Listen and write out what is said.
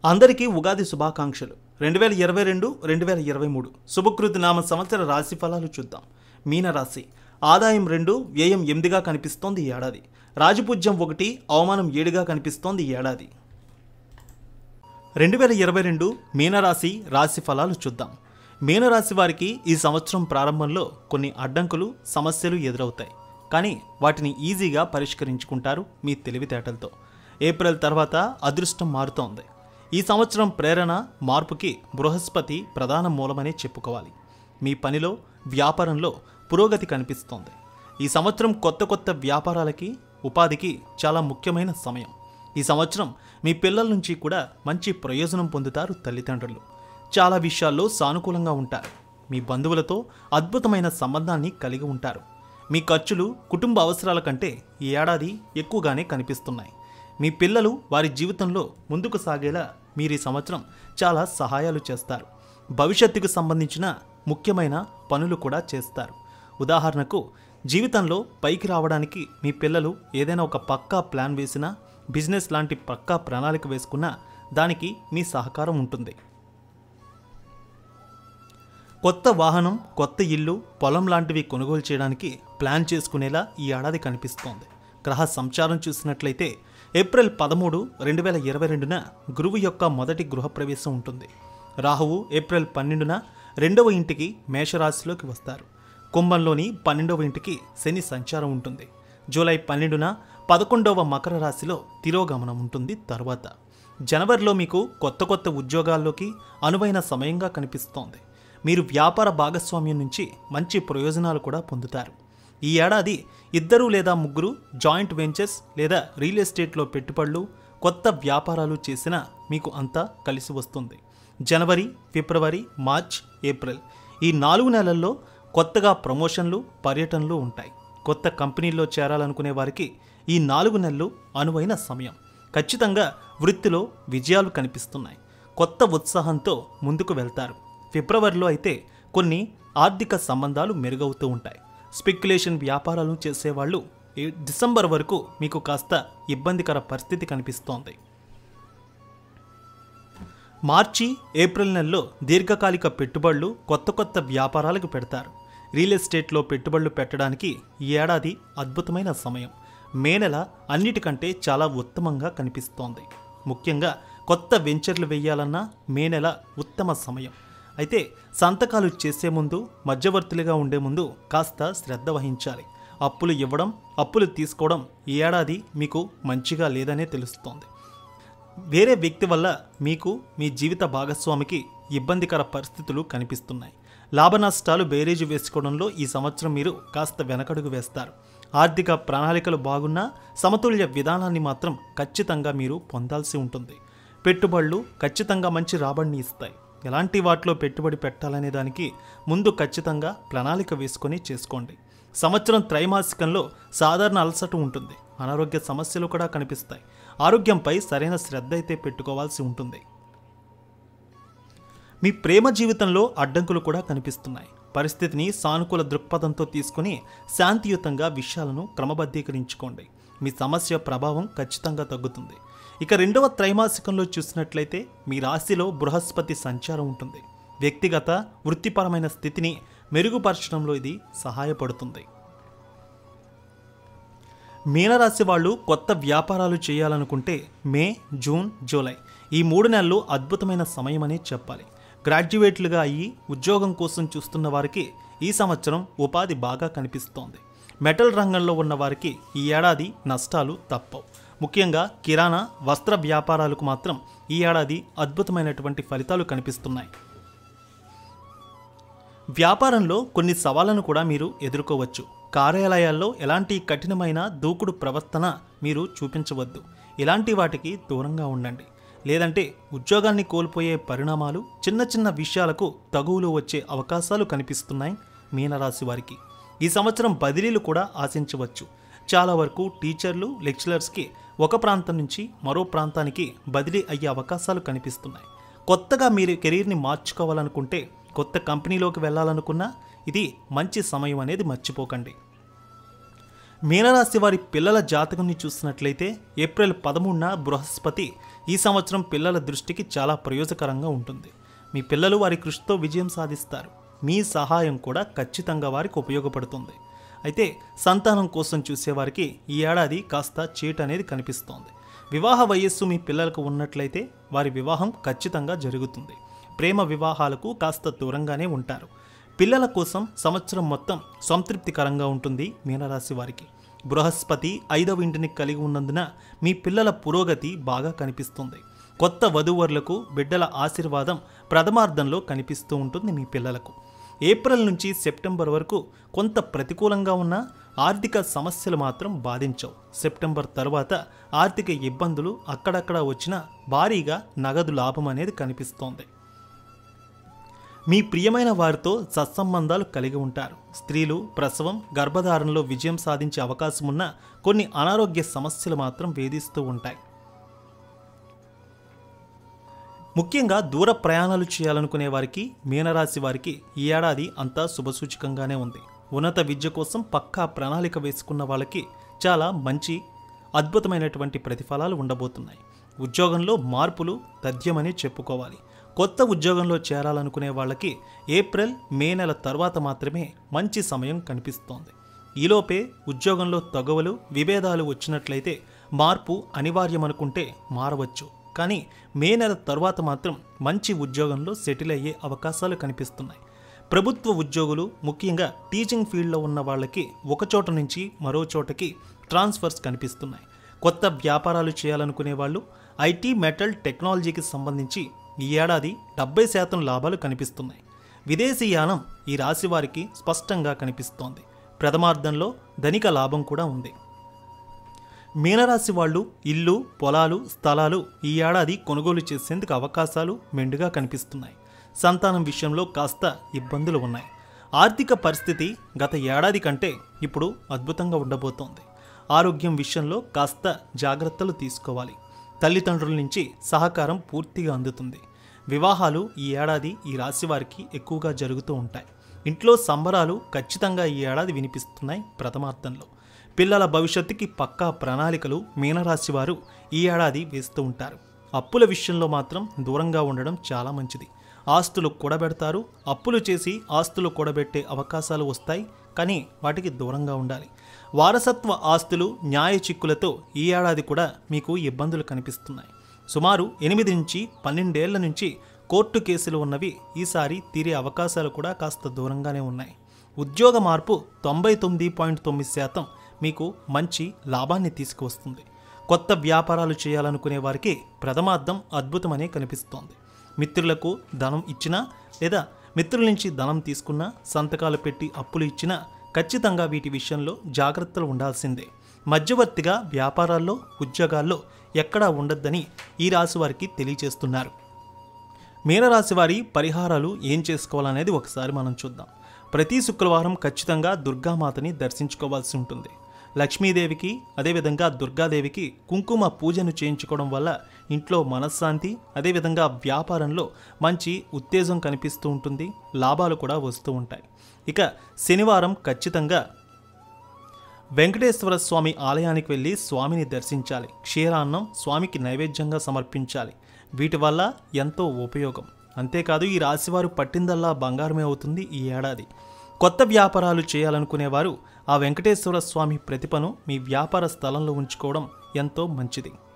అందరికీ ఉగాది శుభాకాంక్షలు రెండు వేల ఇరవై రెండు రెండు వేల ఇరవై మూడు శుభకృతి నామ సంవత్సర రాశి ఫలాలు చూద్దాం మీనరాశి ఆదాయం రెండు వ్యయం ఎనిమిదిగా కనిపిస్తోంది ఈ ఏడాది రాజపూజ్యం ఒకటి అవమానం ఏడుగా కనిపిస్తోంది ఈ ఏడాది రెండు వేల ఇరవై రెండు మీనరాశి రాశి ఫలాలు చూద్దాం మీనరాశి వారికి ఈ సంవత్సరం ప్రారంభంలో కొన్ని అడ్డంకులు సమస్యలు ఎదురవుతాయి కానీ వాటిని ఈజీగా పరిష్కరించుకుంటారు మీ తెలివితేటలతో ఏప్రిల్ తర్వాత అదృష్టం మారుతోంది ఈ సంవత్సరం ప్రేరణ మార్పుకి బృహస్పతి ప్రధాన మూలమనే చెప్పుకోవాలి మీ పనిలో వ్యాపారంలో పురోగతి కనిపిస్తోంది ఈ సంవత్సరం కొత్త కొత్త వ్యాపారాలకి ఉపాధికి చాలా ముఖ్యమైన సమయం ఈ సంవత్సరం మీ పిల్లల నుంచి కూడా మంచి ప్రయోజనం పొందుతారు తల్లిదండ్రులు చాలా విషయాల్లో సానుకూలంగా ఉంటారు మీ బంధువులతో అద్భుతమైన సంబంధాన్ని కలిగి ఉంటారు మీ ఖర్చులు కుటుంబ అవసరాల కంటే ఈ ఏడాది ఎక్కువగానే కనిపిస్తున్నాయి మీ పిల్లలు వారి జీవితంలో ముందుకు సాగేలా మీరు ఈ సంవత్సరం చాలా సహాయాలు చేస్తారు భవిష్యత్తుకు సంబంధించిన ముఖ్యమైన పనులు కూడా చేస్తారు ఉదాహరణకు జీవితంలో పైకి రావడానికి మీ పిల్లలు ఏదైనా ఒక పక్కా ప్లాన్ వేసినా బిజినెస్ లాంటి పక్కా ప్రణాళిక వేసుకున్నా దానికి మీ సహకారం ఉంటుంది కొత్త వాహనం కొత్త ఇల్లు పొలం లాంటివి కొనుగోలు చేయడానికి ప్లాన్ చేసుకునేలా ఈ ఏడాది కనిపిస్తోంది గ్రహ సంచారం చూసినట్లయితే ఏప్రిల్ పదమూడు రెండు వేల ఇరవై రెండున గురువు యొక్క మొదటి గృహప్రవేశం ఉంటుంది రాహువు ఏప్రిల్ పన్నెండున రెండవ ఇంటికి మేషరాశిలోకి వస్తారు కుంభంలోని పన్నెండవ ఇంటికి శని సంచారం ఉంటుంది జూలై పన్నెండున పదకొండవ మకర రాశిలో తిరోగమనం ఉంటుంది తర్వాత జనవరిలో మీకు కొత్త కొత్త ఉద్యోగాల్లోకి అనువైన సమయంగా కనిపిస్తోంది మీరు వ్యాపార భాగస్వామ్యం నుంచి మంచి ప్రయోజనాలు కూడా పొందుతారు ఈ ఏడాది ఇద్దరు లేదా ముగ్గురు జాయింట్ వెంచర్స్ లేదా రియల్ ఎస్టేట్లో పెట్టుబడులు కొత్త వ్యాపారాలు చేసినా మీకు అంతా కలిసి వస్తుంది జనవరి ఫిబ్రవరి మార్చ్ ఏప్రిల్ ఈ నాలుగు నెలల్లో కొత్తగా ప్రమోషన్లు పర్యటనలు ఉంటాయి కొత్త కంపెనీల్లో చేరాలనుకునే వారికి ఈ నాలుగు నెలలు అనువైన సమయం ఖచ్చితంగా వృత్తిలో విజయాలు కనిపిస్తున్నాయి కొత్త ఉత్సాహంతో ముందుకు వెళ్తారు ఫిబ్రవరిలో అయితే కొన్ని ఆర్థిక సంబంధాలు మెరుగవుతూ ఉంటాయి స్పెక్యులేషన్ వ్యాపారాలు చేసేవాళ్ళు ఈ డిసెంబర్ వరకు మీకు కాస్త ఇబ్బందికర పరిస్థితి కనిపిస్తోంది మార్చి ఏప్రిల్ నెలలో దీర్ఘకాలిక పెట్టుబడులు కొత్త కొత్త వ్యాపారాలకు పెడతారు రియల్ ఎస్టేట్లో పెట్టుబడులు పెట్టడానికి ఈ ఏడాది అద్భుతమైన సమయం మే నెల అన్నిటికంటే చాలా ఉత్తమంగా కనిపిస్తోంది ముఖ్యంగా కొత్త వెంచర్లు వేయాలన్నా మే నెల ఉత్తమ సమయం అయితే సంతకాలు చేసే ముందు మధ్యవర్తులుగా ఉండే ముందు కాస్త శ్రద్ధ వహించాలి అప్పులు ఇవ్వడం అప్పులు తీసుకోవడం ఈ ఏడాది మీకు మంచిగా లేదనే తెలుస్తోంది వేరే వ్యక్తి వల్ల మీకు మీ జీవిత భాగస్వామికి ఇబ్బందికర పరిస్థితులు కనిపిస్తున్నాయి లాభ నష్టాలు బేరేజు వేసుకోవడంలో ఈ సంవత్సరం మీరు కాస్త వెనకడుగు వేస్తారు ఆర్థిక ప్రణాళికలు బాగున్నా సమతుల్య విధానాన్ని మాత్రం ఖచ్చితంగా మీరు పొందాల్సి ఉంటుంది పెట్టుబడులు ఖచ్చితంగా మంచి రాబడిని ఇస్తాయి ఎలాంటి వాటిలో పెట్టుబడి పెట్టాలనే దానికి ముందు ఖచ్చితంగా ప్రణాళిక వేసుకొని చేసుకోండి సంవత్సరం త్రైమాసికంలో సాధారణ అలసట ఉంటుంది అనారోగ్య సమస్యలు కూడా కనిపిస్తాయి ఆరోగ్యంపై సరైన శ్రద్ధ అయితే పెట్టుకోవాల్సి ఉంటుంది మీ ప్రేమ జీవితంలో అడ్డంకులు కూడా కనిపిస్తున్నాయి పరిస్థితిని సానుకూల దృక్పథంతో తీసుకుని శాంతియుతంగా విషయాలను క్రమబద్ధీకరించుకోండి మీ సమస్య ప్రభావం ఖచ్చితంగా తగ్గుతుంది ఇక రెండవ త్రైమాసికంలో చూసినట్లయితే మీ రాశిలో బృహస్పతి సంచారం ఉంటుంది వ్యక్తిగత వృత్తిపరమైన స్థితిని మెరుగుపరచడంలో ఇది సహాయపడుతుంది మీనరాశి వాళ్ళు కొత్త వ్యాపారాలు చేయాలనుకుంటే మే జూన్ జూలై ఈ మూడు నెలలు అద్భుతమైన సమయమనే చెప్పాలి గ్రాడ్యుయేట్లుగా అయ్యి ఉద్యోగం కోసం చూస్తున్న వారికి ఈ సంవత్సరం ఉపాధి బాగా కనిపిస్తోంది మెటల్ రంగంలో ఉన్న వారికి ఈ ఏడాది నష్టాలు తప్పవు ముఖ్యంగా కిరాణా వస్త్ర వ్యాపారాలకు మాత్రం ఈ ఏడాది అద్భుతమైనటువంటి ఫలితాలు కనిపిస్తున్నాయి వ్యాపారంలో కొన్ని సవాళ్లను కూడా మీరు ఎదుర్కోవచ్చు కార్యాలయాల్లో ఎలాంటి కఠినమైన దూకుడు ప్రవర్తన మీరు చూపించవద్దు ఇలాంటి వాటికి దూరంగా ఉండండి లేదంటే ఉద్యోగాన్ని కోల్పోయే పరిణామాలు చిన్న చిన్న విషయాలకు తగువులు వచ్చే అవకాశాలు కనిపిస్తున్నాయి మీనరాశి వారికి ఈ సంవత్సరం బదిలీలు కూడా ఆశించవచ్చు చాలా వరకు టీచర్లు లెక్చరర్స్కి ఒక ప్రాంతం నుంచి మరో ప్రాంతానికి బదిలీ అయ్యే అవకాశాలు కనిపిస్తున్నాయి కొత్తగా మీరు కెరీర్ని మార్చుకోవాలనుకుంటే కొత్త కంపెనీలోకి వెళ్ళాలనుకున్నా ఇది మంచి సమయం అనేది మర్చిపోకండి మీనరాశి వారి పిల్లల జాతకంని చూసినట్లయితే ఏప్రిల్ పదమూడున బృహస్పతి ఈ సంవత్సరం పిల్లల దృష్టికి చాలా ప్రయోజకరంగా ఉంటుంది మీ పిల్లలు వారి కృషితో విజయం సాధిస్తారు మీ సహాయం కూడా ఖచ్చితంగా వారికి ఉపయోగపడుతుంది అయితే సంతానం కోసం చూసేవారికి ఈ ఏడాది కాస్త చీట అనేది కనిపిస్తోంది వివాహ వయస్సు మీ పిల్లలకు ఉన్నట్లయితే వారి వివాహం ఖచ్చితంగా జరుగుతుంది ప్రేమ వివాహాలకు కాస్త దూరంగానే ఉంటారు పిల్లల కోసం సంవత్సరం మొత్తం సంతృప్తికరంగా ఉంటుంది మీనరాశి వారికి బృహస్పతి ఐదవ ఇంటిని కలిగి ఉన్నందున మీ పిల్లల పురోగతి బాగా కనిపిస్తుంది కొత్త వధూవరులకు బిడ్డల ఆశీర్వాదం ప్రథమార్థంలో కనిపిస్తూ ఉంటుంది మీ పిల్లలకు ఏప్రిల్ నుంచి సెప్టెంబర్ వరకు కొంత ప్రతికూలంగా ఉన్న ఆర్థిక సమస్యలు మాత్రం బాధించవు సెప్టెంబర్ తర్వాత ఆర్థిక ఇబ్బందులు అక్కడక్కడ వచ్చినా భారీగా నగదు లాభం అనేది కనిపిస్తోంది మీ ప్రియమైన వారితో సత్సంబంధాలు కలిగి ఉంటారు స్త్రీలు ప్రసవం గర్భధారణలో విజయం సాధించే అవకాశం ఉన్న కొన్ని అనారోగ్య సమస్యలు మాత్రం వేధిస్తూ ఉంటాయి ముఖ్యంగా దూర ప్రయాణాలు చేయాలనుకునే వారికి మీనరాశి వారికి ఈ ఏడాది అంతా శుభసూచకంగానే ఉంది ఉన్నత విద్య కోసం పక్కా ప్రణాళిక వేసుకున్న వాళ్ళకి చాలా మంచి అద్భుతమైనటువంటి ప్రతిఫలాలు ఉండబోతున్నాయి ఉద్యోగంలో మార్పులు తథ్యమని చెప్పుకోవాలి కొత్త ఉద్యోగంలో చేరాలనుకునే వాళ్ళకి ఏప్రిల్ మే నెల తర్వాత మాత్రమే మంచి సమయం కనిపిస్తోంది ఈలోపే ఉద్యోగంలో తగవలు విభేదాలు వచ్చినట్లయితే మార్పు అనివార్యమనుకుంటే మారవచ్చు కానీ మే నెల తర్వాత మాత్రం మంచి ఉద్యోగంలో సెటిల్ అయ్యే అవకాశాలు కనిపిస్తున్నాయి ప్రభుత్వ ఉద్యోగులు ముఖ్యంగా టీచింగ్ ఫీల్డ్లో ఉన్న వాళ్ళకి ఒక చోట నుంచి మరో చోటకి ట్రాన్స్ఫర్స్ కనిపిస్తున్నాయి కొత్త వ్యాపారాలు చేయాలనుకునే వాళ్ళు ఐటీ మెటల్ టెక్నాలజీకి సంబంధించి ఈ ఏడాది డెబ్బై శాతం లాభాలు కనిపిస్తున్నాయి విదేశీయానం ఈ రాశి వారికి స్పష్టంగా కనిపిస్తోంది ప్రథమార్థంలో ధనిక లాభం కూడా ఉంది మీనరాశి వాళ్ళు ఇల్లు పొలాలు స్థలాలు ఈ ఏడాది కొనుగోలు చేసేందుకు అవకాశాలు మెండుగా కనిపిస్తున్నాయి సంతానం విషయంలో కాస్త ఇబ్బందులు ఉన్నాయి ఆర్థిక పరిస్థితి గత ఏడాది కంటే ఇప్పుడు అద్భుతంగా ఉండబోతోంది ఆరోగ్యం విషయంలో కాస్త జాగ్రత్తలు తీసుకోవాలి తల్లిదండ్రుల నుంచి సహకారం పూర్తిగా అందుతుంది వివాహాలు ఈ ఏడాది ఈ రాశి వారికి ఎక్కువగా జరుగుతూ ఉంటాయి ఇంట్లో సంబరాలు ఖచ్చితంగా ఈ ఏడాది వినిపిస్తున్నాయి ప్రథమార్థంలో పిల్లల భవిష్యత్తుకి పక్కా ప్రణాళికలు మీనరాశి వారు ఈ ఏడాది వేస్తూ ఉంటారు అప్పుల విషయంలో మాత్రం దూరంగా ఉండడం చాలా మంచిది ఆస్తులు కూడబెడతారు అప్పులు చేసి ఆస్తులు కూడబెట్టే అవకాశాలు వస్తాయి కానీ వాటికి దూరంగా ఉండాలి వారసత్వ ఆస్తులు న్యాయ చిక్కులతో ఈ ఏడాది కూడా మీకు ఇబ్బందులు కనిపిస్తున్నాయి సుమారు ఎనిమిది నుంచి పన్నెండేళ్ల నుంచి కోర్టు కేసులు ఉన్నవి ఈసారి తీరే అవకాశాలు కూడా కాస్త దూరంగానే ఉన్నాయి ఉద్యోగ మార్పు తొంభై తొమ్మిది పాయింట్ తొమ్మిది శాతం మీకు మంచి లాభాన్ని తీసుకువస్తుంది కొత్త వ్యాపారాలు చేయాలనుకునే వారికి ప్రథమార్థం అద్భుతమనే కనిపిస్తోంది మిత్రులకు ధనం ఇచ్చినా లేదా మిత్రుల నుంచి ధనం తీసుకున్నా సంతకాలు పెట్టి అప్పులు ఇచ్చినా ఖచ్చితంగా వీటి విషయంలో జాగ్రత్తలు ఉండాల్సిందే మధ్యవర్తిగా వ్యాపారాల్లో ఉద్యోగాల్లో ఎక్కడా ఉండొద్దని ఈ రాశి వారికి తెలియజేస్తున్నారు మీనరాశి వారి పరిహారాలు ఏం చేసుకోవాలనేది ఒకసారి మనం చూద్దాం ప్రతి శుక్రవారం ఖచ్చితంగా దుర్గామాతని దర్శించుకోవాల్సి ఉంటుంది లక్ష్మీదేవికి అదేవిధంగా దుర్గాదేవికి కుంకుమ పూజను చేయించుకోవడం వల్ల ఇంట్లో మనశ్శాంతి అదేవిధంగా వ్యాపారంలో మంచి ఉత్తేజం కనిపిస్తూ ఉంటుంది లాభాలు కూడా వస్తూ ఉంటాయి ఇక శనివారం ఖచ్చితంగా వెంకటేశ్వర స్వామి ఆలయానికి వెళ్ళి స్వామిని దర్శించాలి క్షీరాన్నం స్వామికి నైవేద్యంగా సమర్పించాలి వీటి వల్ల ఎంతో ఉపయోగం అంతేకాదు ఈ రాశివారు పట్టిందల్లా బంగారమే అవుతుంది ఈ ఏడాది కొత్త వ్యాపారాలు చేయాలనుకునేవారు ఆ వెంకటేశ్వర స్వామి ప్రతిభను మీ వ్యాపార స్థలంలో ఉంచుకోవడం ఎంతో మంచిది